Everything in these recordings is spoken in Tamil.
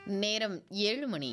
நேரம் ஏழு மணி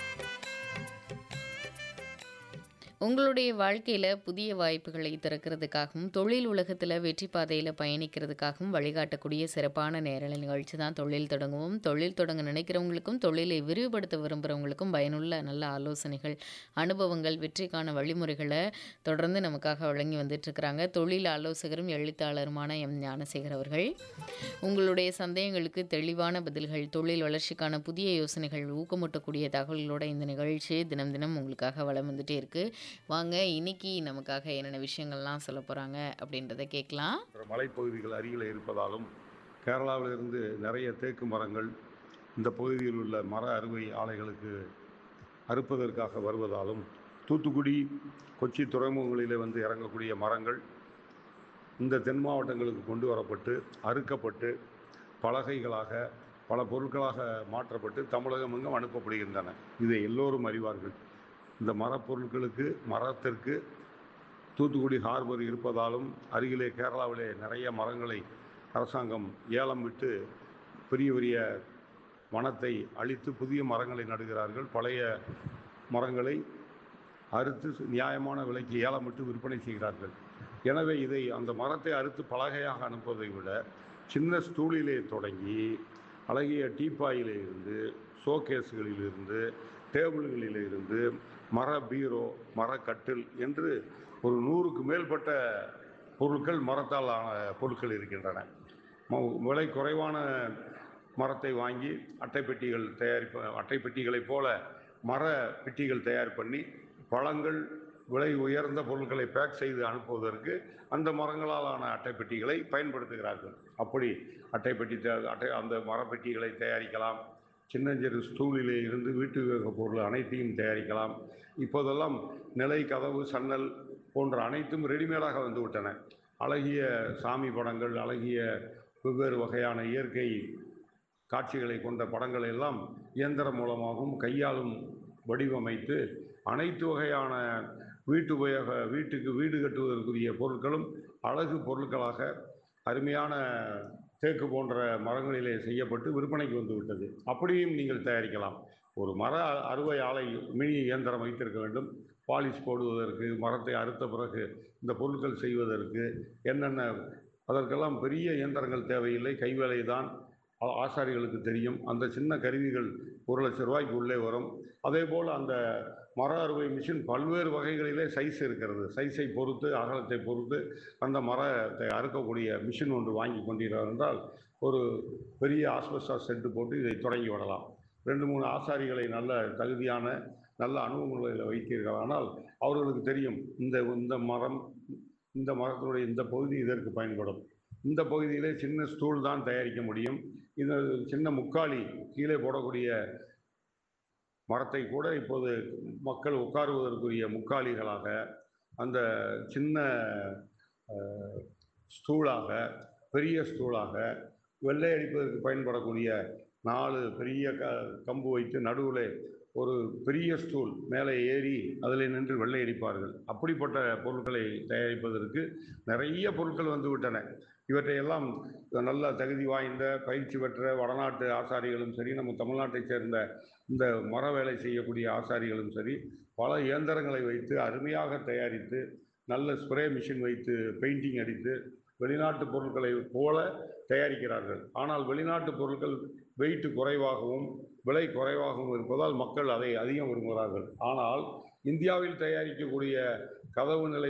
உங்களுடைய வாழ்க்கையில் புதிய வாய்ப்புகளை திறக்கிறதுக்காகவும் தொழில் உலகத்தில் வெற்றி பாதையில் பயணிக்கிறதுக்காகவும் வழிகாட்டக்கூடிய சிறப்பான நேரலை நிகழ்ச்சி தான் தொழில் தொடங்குவோம் தொழில் தொடங்க நினைக்கிறவங்களுக்கும் தொழிலை விரிவுபடுத்த விரும்புகிறவங்களுக்கும் பயனுள்ள நல்ல ஆலோசனைகள் அனுபவங்கள் வெற்றிக்கான வழிமுறைகளை தொடர்ந்து நமக்காக வழங்கி வந்துட்டுருக்கிறாங்க தொழில் ஆலோசகரும் எழுத்தாளருமான எம் ஞானசேகர் அவர்கள் உங்களுடைய சந்தேகங்களுக்கு தெளிவான பதில்கள் தொழில் வளர்ச்சிக்கான புதிய யோசனைகள் ஊக்கமூட்டக்கூடிய தகவல்களோட இந்த நிகழ்ச்சி தினம் தினம் உங்களுக்காக வளம் வந்துட்டே இருக்கு வாங்க இன்னைக்கு நமக்காக என்னென்ன விஷயங்கள்லாம் சொல்ல போகிறாங்க அப்படின்றத கேட்கலாம் மற்ற மலைப்பகுதிகள் அருகில் இருப்பதாலும் கேரளாவிலிருந்து நிறைய தேக்கு மரங்கள் இந்த பகுதியில் உள்ள மர அறுவை ஆலைகளுக்கு அறுப்பதற்காக வருவதாலும் தூத்துக்குடி கொச்சி துறைமுகங்களிலே வந்து இறங்கக்கூடிய மரங்கள் இந்த தென் மாவட்டங்களுக்கு கொண்டு வரப்பட்டு அறுக்கப்பட்டு பலகைகளாக பல பொருட்களாக மாற்றப்பட்டு தமிழகம் எங்கும் அனுப்பப்படுகின்றன இதை எல்லோரும் அறிவார்கள் இந்த மரப்பொருட்களுக்கு மரத்திற்கு தூத்துக்குடி ஹார்பர் இருப்பதாலும் அருகிலே கேரளாவிலே நிறைய மரங்களை அரசாங்கம் ஏலம் விட்டு பெரிய பெரிய வனத்தை அழித்து புதிய மரங்களை நடுகிறார்கள் பழைய மரங்களை அறுத்து நியாயமான விலைக்கு ஏலம் விட்டு விற்பனை செய்கிறார்கள் எனவே இதை அந்த மரத்தை அறுத்து பலகையாக அனுப்புவதை விட சின்ன ஸ்டூலிலே தொடங்கி அழகிய டீப்பாயிலே இருந்து ஷோகேஸ்களிலிருந்து டேபிள்களிலிருந்து மர பீரோ மர கட்டில் என்று ஒரு நூறுக்கு மேற்பட்ட பொருட்கள் மரத்தால் ஆன பொருட்கள் இருக்கின்றன ம- விலை குறைவான மரத்தை வாங்கி அட்டைப்பெட்டிகள் தயாரிப்பு அட்டைப்பெட்டிகளைப் போல மர பெட்டிகள் தயார் பண்ணி பழங்கள் விலை உயர்ந்த பொருட்களை பேக் செய்து அனுப்புவதற்கு அந்த மரங்களால் ஆன அட்டைப்பெட்டிகளை பயன்படுத்துகிறார்கள் அப்படி அட்டைப்பெட்டி தே- அட்டை அந்த மரப்பெட்டிகளை தயாரிக்கலாம் சின்னஞ்சிறு ஸ்டூலிலே இருந்து வீட்டு உபயோக பொருள் அனைத்தையும் தயாரிக்கலாம் இப்போதெல்லாம் நிலை கதவு சன்னல் போன்ற அனைத்தும் ரெடிமேடாக வந்து விட்டன அழகிய சாமி படங்கள் அழகிய வெவ்வேறு வகையான இயற்கை காட்சிகளை கொண்ட படங்களை எல்லாம் இயந்திரம் மூலமாகவும் கையாலும் வடிவமைத்து அனைத்து வகையான வீட்டு உபயோக வீட்டுக்கு வீடு கட்டுவதற்குரிய பொருட்களும் அழகு பொருட்களாக அருமையான தேக்கு போன்ற மரங்களிலே செய்யப்பட்டு விற்பனைக்கு வந்து விட்டது அப்படியும் நீங்கள் தயாரிக்கலாம் ஒரு மர அறுவை ஆலை மினி இயந்திரம் வைத்திருக்க வேண்டும் பாலிஷ் போடுவதற்கு மரத்தை அறுத்த பிறகு இந்த பொருட்கள் செய்வதற்கு என்னென்ன அதற்கெல்லாம் பெரிய இயந்திரங்கள் தேவையில்லை கைவேலை தான் ஆ- ஆசாரிகளுக்கு தெரியும் அந்த சின்ன கருவிகள் ஒரு லட்ச ரூபாய்க்கு உள்ளே வரும் அதே போல் அந்த மர அறுவை மிஷின் பல்வேறு வகைகளிலே சைஸ் இருக்கிறது சைஸை பொறுத்து அகலத்தை பொறுத்து அந்த மரத்தை அறுக்கக்கூடிய மிஷின் ஒன்று வாங்கி கொண்டீர்கள் என்றால் ஒரு பெரிய ஆஸ்பெஸ்டா செட்டு போட்டு இதை தொடங்கி விடலாம் ரெண்டு மூணு ஆசாரிகளை நல்ல தகுதியான நல்ல அனுபவங்களில் வைத்தீர்களானால் அவர்களுக்கு தெரியும் இந்த இந்த மரம் இந்த மரத்தினுடைய இந்த பகுதி இதற்கு பயன்படும் இந்த பகுதியிலே சின்ன ஸ்டூல் தான் தயாரிக்க முடியும் இந்த சின்ன முக்காலி கீழே போடக்கூடிய மரத்தை கூட இப்போது மக்கள் உட்காருவதற்குரிய முக்காலிகளாக அந்த சின்ன அஹ், ஸ்டூலாக பெரிய ஸ்டூலாக வெள்ளை அடிப்பதற்கு பயன்படக்கூடிய நாலு பெரிய க கம்பு வைத்து நடுவில் ஒரு பெரிய ஸ்டூல் மேலே ஏறி அதில் நின்று வெள்ளை அடிப்பார்கள் அப்படிப்பட்ட பொருட்களை தயாரிப்பதற்கு நிறைய பொருட்கள் வந்து விட்டன இவற்றையெல்லாம் நல்ல தகுதி வாய்ந்த பயிற்சி பெற்ற வடநாட்டு ஆசாரிகளும் சரி நம்ம தமிழ்நாட்டைச் சேர்ந்த இந்த மர வேலை செய்யக்கூடிய ஆசாரிகளும் சரி பல இயந்திரங்களை வைத்து அருமையாக தயாரித்து நல்ல ஸ்ப்ரே மிஷின் வைத்து பெயிண்டிங் அடித்து வெளிநாட்டு பொருட்களை போல தயாரிக்கிறார்கள் ஆனால் வெளிநாட்டு பொருட்கள் வெயிட் குறைவாகவும் விலை குறைவாகவும் இருப்பதால் மக்கள் அதை அதிகம் விரும்புகிறார்கள் ஆனால் இந்தியாவில் தயாரிக்கக்கூடிய கதவு நிலை